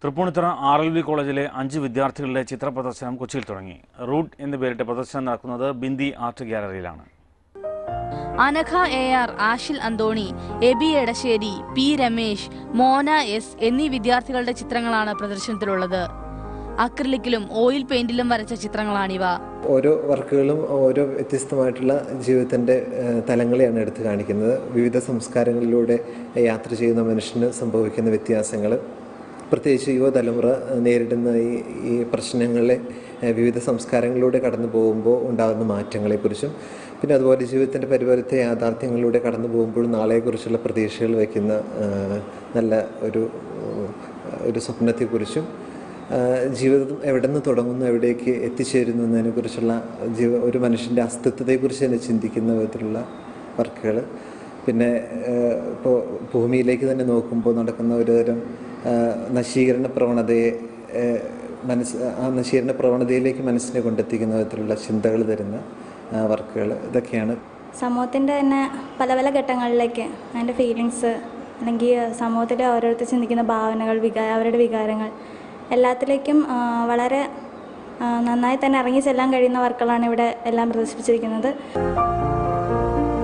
Tripunithura R L V കോളേജിലെ അഞ്ച് വിദ്യാർത്ഥികളുടെ ചിത്ര പ്രദർശനം കൊച്ചിയിൽ തുടങ്ങി റൂട്ട് എന്ന് പേരിട്ട പ്രദർശനം നടക്കുന്നത് ബിന്ദി ആർട്ട് ഗ്യാലറിയിലാണ് Anagha A R Ashil Antony Aby Edassery P Ramesh Mona S എന്നീ വിദ്യാർത്ഥികളുടെ ചിത്രങ്ങളാണ് പ്രദർശനത്തിലുള്ളത് അക്രിലിക്കിലും ഓയിൽ പെയിന്റിലും വരച്ച ചിത്രങ്ങളാണിവ ഓരോ വർക്കുകളും ഓരോ വ്യത്യസ്തമായിട്ടുള്ള ജീവിതത്തിൻ്റെ ഏഹ്, തലങ്ങളെയാണ് എടുത്തു കാണിക്കുന്നത് വിവിധ സംസ്കാരങ്ങളിലൂടെ യാത്ര ചെയ്യുന്ന മനുഷ്യന് സംഭവിക്കുന്ന വ്യത്യാസങ്ങൾ പ്രത്യേകിച്ച് യുവതലമുറ നേരിടുന്ന ഈ ഈ പ്രശ്നങ്ങളെ ഏഹ്, വിവിധ സംസ്കാരങ്ങളിലൂടെ കടന്നു പോകുമ്പോൾ ഉണ്ടാകുന്ന മാറ്റങ്ങളെക്കുറിച്ചും പിന്നെ അതുപോലെ ജീവിതത്തിൻ്റെ പരിപരത്തെ യാഥാർത്ഥ്യങ്ങളിലൂടെ കടന്നു പോകുമ്പോൾ നാളെക്കുറിച്ചുള്ള പ്രതീക്ഷകൾ വയ്ക്കുന്ന ഏഹ്, നല്ല ഒരു ഒരു സ്വപ്നത്തെക്കുറിച്ചും ആഹ് ജീവിതം എവിടെ നിന്ന് തുടങ്ങുന്നു എവിടേക്ക് എത്തിച്ചേരുന്നു എന്നതിനെക്കുറിച്ചുള്ള ജീവ ഒരു മനുഷ്യൻ്റെ അസ്തിത്വത്തെക്കുറിച്ച് തന്നെ ചിന്തിക്കുന്ന വിധത്തിലുള്ള വർക്കുകൾ പിന്നെ ഇപ്പോൾ ഭൂമിയിലേക്ക് തന്നെ നോക്കുമ്പോൾ നടക്കുന്ന ഒരുതരം ആഹ് നശീകരണ പ്രവണതയെ ആഹ് മനസ്സ് ആ നശീകരണ പ്രവണതയിലേക്ക് മനസ്സിനെ കൊണ്ടെത്തിക്കുന്ന വിധത്തിലുള്ള ചിന്തകൾ തരുന്ന വർക്കുകൾ ഇതൊക്കെയാണ് സമൂഹത്തിൻ്റെ തന്നെ പല പല ഘട്ടങ്ങളിലേക്ക് അതിൻ്റെ ഫീലിങ്സ് അല്ലെങ്കിൽ സമൂഹത്തിലെ ഓരോരുത്തർ ചിന്തിക്കുന്ന ഭാവനകൾ വികാര അവരുടെ വികാരങ്ങൾ എല്ലാത്തിലേക്കും ആ, വളരെ ആ, നന്നായി തന്നെ ഇറങ്ങി ചെല്ലാൻ കഴിയുന്ന വർക്കുകളാണ് ഇവിടെ എല്ലാം പ്രദർശിപ്പിച്ചിരിക്കുന്നത്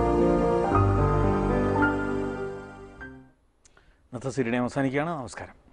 ഇന്നത്തെ സീരിയൽ അവസാനിക്കുകയാണ് നമസ്കാരം